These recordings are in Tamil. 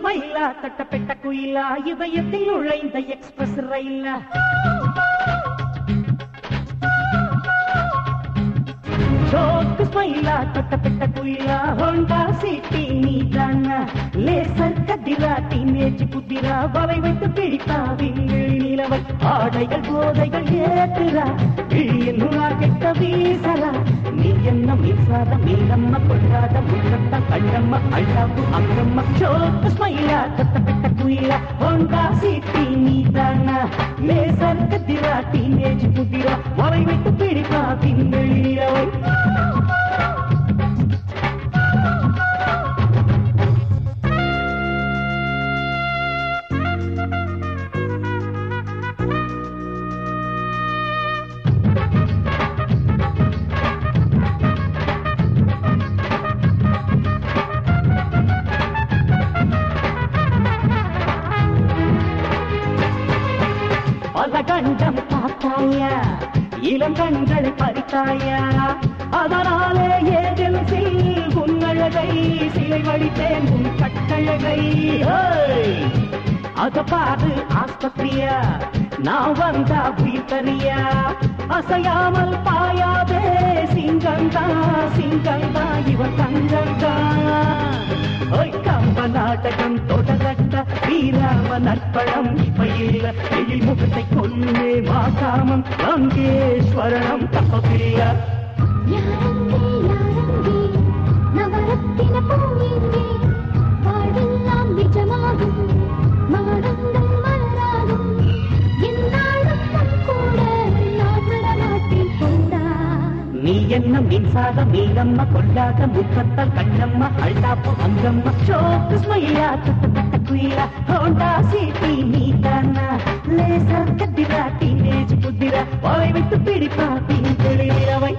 ஸ்மைலா தட்டப்பெட்ட குயிலா இதயத்தில் நுழைந்த எக்ஸ்பிரஸ் ரயிலா ஜோக்கு ஸ்மைலா தொட்டப்பட்ட குயிலா ஹோண்டா சிட்டி நீதானா லேசர் கதிரா டீனேஜ் குதிரா வலை வைத்து பிடித்தா விண்வெளி நிலவை ஆடைகள் போதைகள் ஏத்துறா விழியில் கெட்ட வீசலா நீ என்ன மின்சார மீனம்ம கொண்டாட முன்னத்த கண்ணம்ம அழகு அங்கம்ம ஜோக்கு ஸ்மைலா தொட்டப்பட்ட குயிலா ஹோண்டா சிட்டி நீதானா லேசர் கதிரா டீனேஜ் குதிரா வலை வைத்து பிடித்தா விண்வெளி நிலவை பல கண்டம் பார்த்தாயா இளங்கண்களை பறித்தாயா அதனாலே ஏஜென்சில் உன்னழகை சிலை வடித்தேன் உன் கட்டழகை ஹேய்! அத பாரு ஆஸ்பத்திரியா நான் வந்தா உயிர் தனியா அசையாமல் பாயாதே சிங்கந்தா சிங்கந்தா இவன் தங்கந்தா ஓய் கம்ப நாடகம் தொடரட்ட ஸ்ரீராம நற்பழம் இப்பயில எழில் முகத்தை கொன்னே மாகாமம் அங்கேஸ்வரணம் தப்பபில்லை யாரங்கே யாரங்கே நவரத்தின பூங்கெங்கே வாழ்வெல்லாம் நிஜமாகும் மாடங்கள் மலராகும் என்னாலும் உன் கூட நான் வரமாட்டேன் போடா நீ என்ன மின்சார மீனம்ம கொண்டாத முத்தத்தல் கண்ணம்மா அழ்தாப்பு அங்கம்மா சோக்கு ஸ்மைலா தட்ட குயிலா ஹோண்டா சிட்டி நீ தானா லேசர் கத்திரா டீனேஜ் புத்திரா வாய் விட்டு பிடிப்பா பின்தெளி நிலவை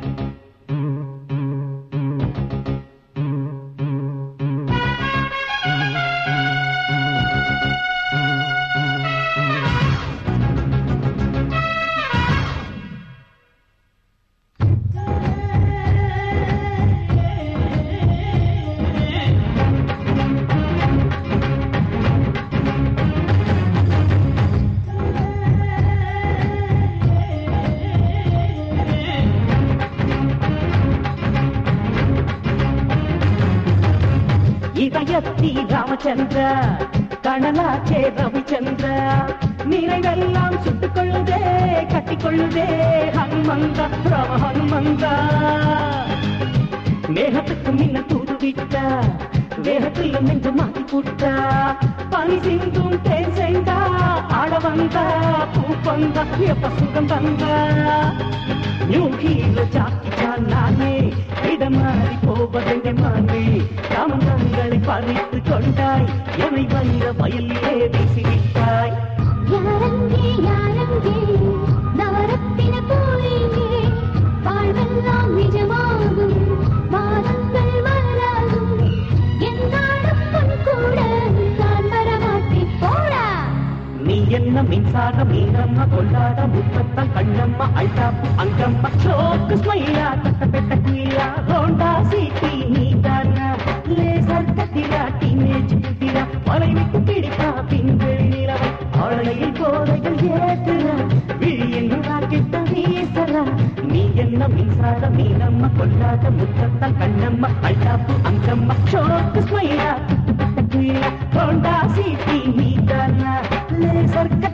இதயத்தி ராமச்சந்திர கணலாச்சே ரவிச்சந்திர நினைவெல்லாம் சுட்டுக் கொள்ளுதே கட்டிக் கொள்ளுதே ஹனுமந்த ராம ஹனுமந்த மேகத்துக்கு முன்ன தூது விட்டா வேகத்தில் நெஞ்சு மாத்தி போட்டா பனி சிந்தும் தேன் செண்டா ஆட வந்தா பூ வந்தா எப்ப சுகம் வந்தா நியூ ஹீரோ ஜாக்கிச்சான் நானே இடமாறி போவதெங்க மானே ராமந்தங்களை பறித்து கொண்டாய் எமை வந்த வயலிலே வீசிவிட்டாய் யாரங்கே யாரங்கே நவரத்தின பூங்கெங்கே வாழ்வெல்லாம் நிஜமாகும் மாதங்கள் மலராகும் என்னாலும் உன் கூட நான் வரமாட்டேன் போடா நீ என்ன மின்சார மீனம்மா கொண்டாட முத்தத்த கண்ணம்மா அழ்தாப்பு அங்கம்மா சோக்கு ஸ்மைலா தட்ட பெட்ட குயிலா ஹோண்டா சிட்டி நீ தானா லேசர் கத்திரா டீனேஜ் குதிரா வலை விட்டு பிடிப்பா பின்வெளி நிலவை ஆளையில் போதைகள் ஏத்துறா விழியின் ராக்கெட்ட வீசறா நீ என்ன மின்சார மீனம்மா கொண்டாட முத்தத்த கண்ணம்மா அழ்தாப்பு அங்கம்மா சோக்கு ஸ்மைலா தட்ட பெட்ட குயிலா ஹோண்டா சிட்டி நீ தானா லேசர் கத்திரா